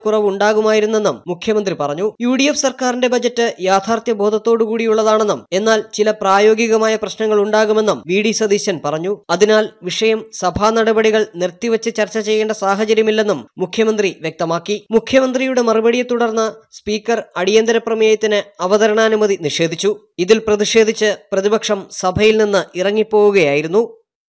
കുറവുണ്ടാകുമായിരുന്നെന്നും മുഖ്യമന്ത്രി പറഞ്ഞു U D F സർക്കാരിന്റെ ബജറ്റ് യാഥാർത്ഥ്യ ബോധത്തോടുകൂടിയുള്ളതാണെന്നും എന്നാൽ ചില പ്രായോഗികമായ പ്രശ്നങ്ങൾ ഉണ്ടാകുമെന്നും വി ഡി സതീശൻ പറഞ്ഞു അതിനാൽ വിഷയം സഭാ നടപടികൾ നിർത്തിവച്ച് ചർച്ച ചെയ്യേണ്ട സാഹചര്യമില്ലെന്നും മുഖ്യമന്ത്രി വ്യക്തമാക്കി മുഖ്യമന്ത്രിയുടെ മറുപടിയെ തുടർന്ന് സ്പീക്കർ അടിയന്തര പ്രമേയത്തിന് അവതരണാനുമതി നിഷേധിച്ചു ഇതിൽ പ്രതിഷേധിച്ച് പ്രതിപക്ഷം സഭയിൽ നിന്ന് ഇറങ്ങിപ്പോവുകയായിരുന്നു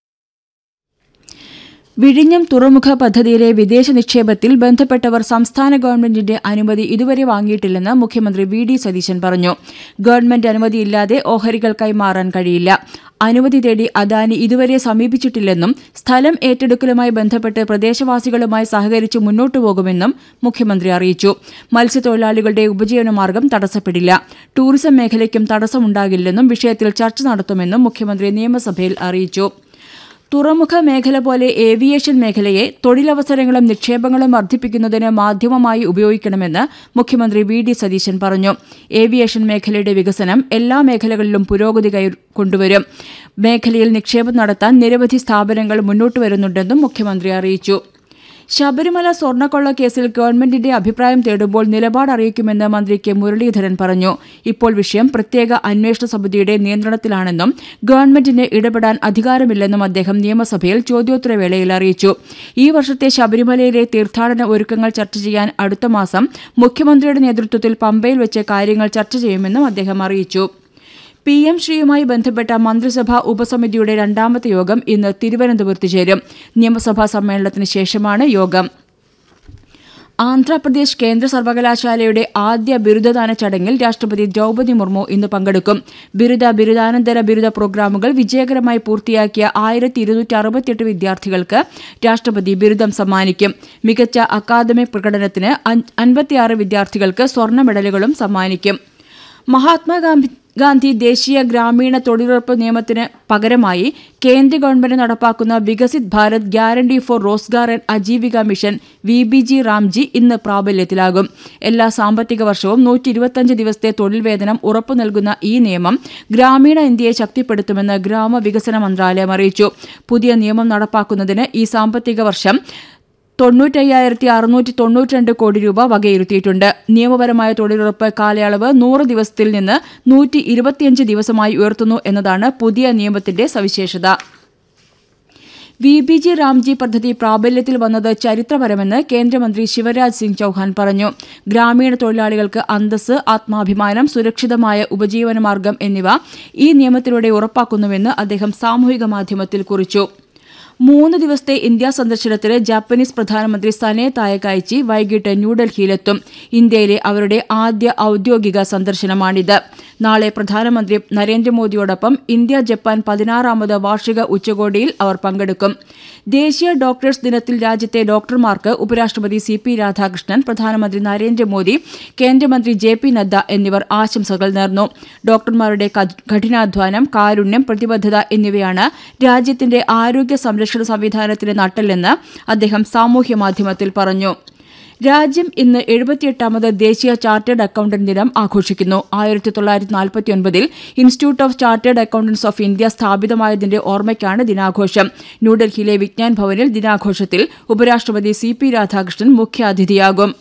വിഴിഞ്ഞം തുറമുഖ പദ്ധതിയിലെ വിദേശ നിക്ഷേപത്തിൽ ബന്ധപ്പെട്ടവർ സംസ്ഥാന ഗവൺമെന്റിന്റെ അനുമതി ഇതുവരെ വാങ്ങിയിട്ടില്ലെന്ന് മുഖ്യമന്ത്രി വി ഡി സതീശൻ പറഞ്ഞു ഗവൺമെന്റ് അനുമതിയില്ലാതെ ഓഹരികൾ കൈമാറാൻ കഴിയില്ല അനുമതി തേടി അദാനി ഇതുവരെ സമീപിച്ചിട്ടില്ലെന്നും സ്ഥലം ഏറ്റെടുക്കലുമായി ബന്ധപ്പെട്ട് പ്രദേശവാസികളുമായി സഹകരിച്ച് മുന്നോട്ടു പോകുമെന്നും മുഖ്യമന്ത്രി അറിയിച്ചു മത്സ്യത്തൊഴിലാളികളുടെ ഉപജീവനമാർഗം തടസ്സപ്പെടില്ല ടൂറിസം മേഖലയ്ക്കും തടസ്സമുണ്ടാകില്ലെന്നും വിഷയത്തിൽ ചർച്ച നടത്തുമെന്നും മുഖ്യമന്ത്രി നിയമസഭയിൽ അറിയിച്ചു തുറമുഖ മേഖല പോലെ ഏവിയേഷൻ മേഖലയെ തൊഴിലവസരങ്ങളും നിക്ഷേപങ്ങളും വർദ്ധിപ്പിക്കുന്നതിന് മാധ്യമമായി ഉപയോഗിക്കണമെന്ന് മുഖ്യമന്ത്രി വി ഡി സതീശൻ പറഞ്ഞു ഏവിയേഷൻ മേഖലയുടെ വികസനം എല്ലാ മേഖലകളിലും പുരോഗതി കൈ കൊണ്ടുവരും മേഖലയിൽ നിക്ഷേപം നടത്താൻ നിരവധി സ്ഥാപനങ്ങൾ മുന്നോട്ട് വരുന്നുണ്ടെന്നും മുഖ്യമന്ത്രി അറിയിച്ചു ശബരിമല സ്വർണ്ണക്കൊള്ള കേസിൽ ഗവൺമെന്റിന്റെ അഭിപ്രായം തേടുമ്പോൾ നിലപാട് അറിയിക്കുമെന്ന് മന്ത്രി കെ മുരളീധരൻ പറഞ്ഞു ഇപ്പോൾ വിഷയം പ്രത്യേക അന്വേഷണ സമിതിയുടെ നിയന്ത്രണത്തിലാണെന്നും ഗവൺമെന്റിന് ഇടപെടാൻ അധികാരമില്ലെന്നും അദ്ദേഹം നിയമസഭയിൽ ചോദ്യോത്തരവേളയിൽ അറിയിച്ചു ഈ വർഷത്തെ ശബരിമലയിലെ തീർത്ഥാടന ഒരുക്കങ്ങൾ ചർച്ച ചെയ്യാൻ അടുത്ത മാസം മുഖ്യമന്ത്രിയുടെ നേതൃത്വത്തിൽ പമ്പയിൽ വെച്ച് കാര്യങ്ങൾ ചർച്ച ചെയ്യുമെന്നും അദ്ദേഹം അറിയിച്ചു പി എം ശ്രീയുമായി ബന്ധപ്പെട്ട മന്ത്രിസഭാ ഉപസമിതിയുടെ രണ്ടാമത്തെ യോഗം ഇന്ന് തിരുവനന്തപുരത്ത് ചേരും നിയമസഭാ സമ്മേളനത്തിന് ശേഷമാണ് യോഗം ആന്ധ്രാപ്രദേശ് കേന്ദ്ര സർവകലാശാലയുടെ ആദ്യ ബിരുദദാന ചടങ്ങിൽ രാഷ്ട്രപതി ദ്രൗപദി മുർമു ഇന്ന് പങ്കെടുക്കും ബിരുദ ബിരുദാനന്തര ബിരുദ പ്രോഗ്രാമുകൾ വിജയകരമായി പൂർത്തിയാക്കിയ ആയിരത്തി ഇരുന്നൂറ്റി അറുപത്തിയെട്ട് വിദ്യാർത്ഥികൾക്ക് രാഷ്ട്രപതി ബിരുദം സമ്മാനിക്കും മികച്ച അക്കാദമിക് പ്രകടനത്തിന് അൻപത്തിയാറ് വിദ്യാർത്ഥികൾക്ക് സ്വർണ്ണ മെഡലുകളും സമ്മാനിക്കും മഹാത്മാഗാന്ധി ഗാന്ധി ദേശീയ ഗ്രാമീണ തൊഴിലുറപ്പ് നിയമത്തിന് പകരമായി കേന്ദ്ര ഗവൺമെന്റ് നടപ്പാക്കുന്ന Viksit Bharat guarantee for Rozgar and Ajeevika mission V B G RAM G ഇന്ന് പ്രാബല്യത്തിലാകും എല്ലാ സാമ്പത്തിക വർഷവും നൂറ്റി ഇരുപത്തിയഞ്ച് ദിവസത്തെ തൊഴിൽ വേതനം ഉറപ്പു നൽകുന്ന ഈ നിയമം ഗ്രാമീണ ഇന്ത്യയെ ശക്തിപ്പെടുത്തുമെന്ന് ഗ്രാമവികസന മന്ത്രാലയം അറിയിച്ചു പുതിയ നിയമം നടപ്പാക്കുന്നതിന് ഈ സാമ്പത്തിക വർഷം തൊണ്ണൂറ്റയ്യായിരത്തി അറുന്നൂറ്റി തൊണ്ണൂറ്റിരണ്ട് കോടി രൂപ വകയിരുത്തിയിട്ടുണ്ട് നിയമപരമായ തൊഴിലുറപ്പ് കാലയളവ് നൂറ് ദിവസത്തിൽ നിന്ന് നൂറ്റി ഇരുപത്തിയഞ്ച് ദിവസമായി ഉയർത്തുന്നു എന്നതാണ് പുതിയ നിയമത്തിന്റെ സവിശേഷത വി ബി ജി റാംജി പദ്ധതി പ്രാബല്യത്തിൽ വന്നത് ചരിത്രപരമെന്ന് കേന്ദ്രമന്ത്രി ശിവരാജ് സിംഗ് ചൌഹാൻ പറഞ്ഞു ഗ്രാമീണ തൊഴിലാളികൾക്ക് അന്തസ് ആത്മാഭിമാനം സുരക്ഷിതമായ ഉപജീവനമാർഗം എന്നിവ ഈ നിയമത്തിലൂടെ ഉറപ്പാക്കുന്നുവെന്ന് അദ്ദേഹം സാമൂഹിക മാധ്യമത്തിൽ കുറിച്ചു മൂന്ന് ദിവസത്തെ ഇന്ത്യ സന്ദർശനത്തിന് ജാപ്പനീസ് പ്രധാനമന്ത്രി സനെ തായകായ്ചി വൈകിട്ട് ന്യൂഡൽഹിയിലെത്തും ഇന്ത്യയിലെ അവരുടെ ആദ്യ ഔദ്യോഗിക സന്ദർശനമാണിത് നാളെ പ്രധാനമന്ത്രി നരേന്ദ്രമോദിയോടൊപ്പം ഇന്ത്യ ജപ്പാൻ പതിനാറാമത് വാർഷിക ഉച്ചകോടിയിൽ അവർ പങ്കെടുക്കും ദേശീയ ഡോക്ടേഴ്സ് ദിനത്തിൽ രാജ്യത്തെ ഡോക്ടർമാർക്ക് ഉപരാഷ്ട്രപതി സി പി രാധാകൃഷ്ണൻ പ്രധാനമന്ത്രി നരേന്ദ്രമോദി കേന്ദ്രമന്ത്രി ജെ പി നദ്ദ എന്നിവർ ആശംസകൾ നേർന്നു ഡോക്ടർമാരുടെ കഠിനാധ്വാനം കാരുണ്യം പ്രതിബദ്ധത എന്നിവയാണ് രാജ്യത്തിന്റെ ആരോഗ്യ സംരക്ഷണ സംവിധാനത്തിന്റെ നട്ടെല്ലെന്ന് അദ്ദേഹം സാമൂഹ്യ മാധ്യമത്തിൽ പറഞ്ഞു രാജ്യം ഇന്ന് എഴുപത്തിയെട്ടാമത് ദേശീയ ചാർട്ടേഡ് അക്കൌണ്ടന്റ് ദിനം ആഘോഷിക്കുന്നു ആയിരത്തി തൊള്ളായിരത്തി നാൽപ്പത്തിയൊൻപതിൽ institute of chartered accountants of India സ്ഥാപിതമായതിന്റെ ഓർമ്മയ്ക്കാണ് ദിനാഘോഷം ന്യൂഡൽഹിയിലെ വിജ്ഞാൻ ഭവനിൽ ദിനാഘോഷത്തിൽ ഉപരാഷ്ട്രപതി സി പി രാധാകൃഷ്ണൻ മുഖ്യാതിഥിയാകും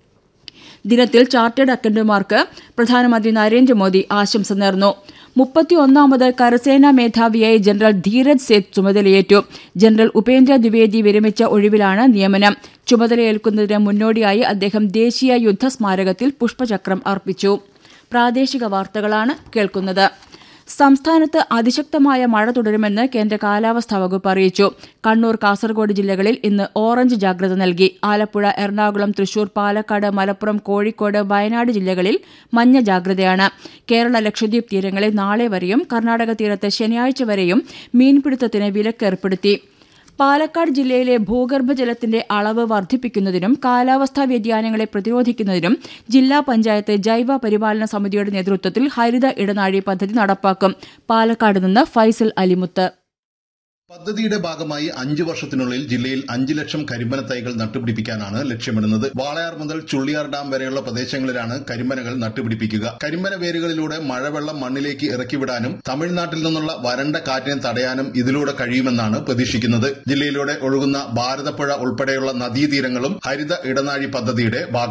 ദിനത്തിൽ ചാർട്ടേഡ് അക്കൌണ്ടന്റുമാർക്ക് പ്രധാനമന്ത്രി നരേന്ദ്രമോദി ആശംസ നേർന്നു മുപ്പത്തിയൊന്നാമത് കരസേനാ മേധാവിയായി ജനറൽ ധീരജ് സേത്ത് ചുമതലയേറ്റു ജനറൽ ഉപേന്ദ്ര ദ്വിവേദി വിരമിച്ച ഒഴിവിലാണ് നിയമനം ചുമതലയേൽക്കുന്നതിന് മുന്നോടിയായി അദ്ദേഹം ദേശീയ യുദ്ധസ്മാരകത്തിൽ പുഷ്പചക്രം അർപ്പിച്ചു പ്രാദേശിക വാർത്തകളാണ് കേൾക്കുന്നത് സംസ്ഥാനത്ത് അതിശക്തമായ മഴ തുടരുമെന്ന് കേന്ദ്ര കാലാവസ്ഥാ വകുപ്പ് അറിയിച്ചു കണ്ണൂർ കാസർഗോഡ് ജില്ലകളിൽ ഇന്ന് ഓറഞ്ച് ജാഗ്രത നൽകി ആലപ്പുഴ എറണാകുളം തൃശൂർ പാലക്കാട് മലപ്പുറം കോഴിക്കോട് വയനാട് ജില്ലകളിൽ മഞ്ഞ ജാഗ്രതയാണ് കേരള ലക്ഷദ്വീപ് തീരങ്ങളിൽ നാളെ വരെയും കർണാടക തീരത്ത് ശനിയാഴ്ച വരെയും മീൻപിടുത്തത്തിന് വിലക്ക് ഏർപ്പെടുത്തി പാലക്കാട് ജില്ലയിലെ ഭൂഗർഭജലത്തിന്റെ അളവ് വർദ്ധിപ്പിക്കുന്നതിനും കാലാവസ്ഥാ വ്യതിയാനങ്ങളെ പ്രതിരോധിക്കുന്നതിനും ജില്ലാ പഞ്ചായത്ത് ജൈവ പരിപാലന സമിതിയുടെ നേതൃത്വത്തിൽ ഹരിത ഇടനാഴി പദ്ധതി നടപ്പാക്കും പാലക്കാട് നിന്ന് ഫൈസൽ അലിമുത്ത് പദ്ധതിയുടെ ഭാഗമായി അഞ്ചു വർഷത്തിനുള്ളിൽ ജില്ലയിൽ അഞ്ചു ലക്ഷം കരിമ്പന തൈകൾ നട്ടുപിടിപ്പിക്കാനാണ് ലക്ഷ്യമിടുന്നത് വാളയാർ മുതൽ ചുള്ളിയാർ ഡാം വരെയുള്ള പ്രദേശങ്ങളിലാണ് കരിമ്പനകൾ നട്ടുപിടിപ്പിക്കുക കരിമ്പന വേരുകളിലൂടെ മഴവെള്ളം മണ്ണിലേക്ക് ഇറക്കിവിടാനും തമിഴ്നാട്ടിൽ നിന്നുള്ള വരണ്ട കാറ്റിനെ തടയാനും ഇതിലൂടെ കഴിയുമെന്നാണ് പ്രതീക്ഷിക്കുന്നത് ജില്ലയിലൂടെ ഒഴുകുന്ന ഭാരതപ്പുഴ ഉൾപ്പെടെയുള്ള നദീതീരങ്ങളും ഹരിത ഇടനാഴി പദ്ധതിയുടെ ഭാഗം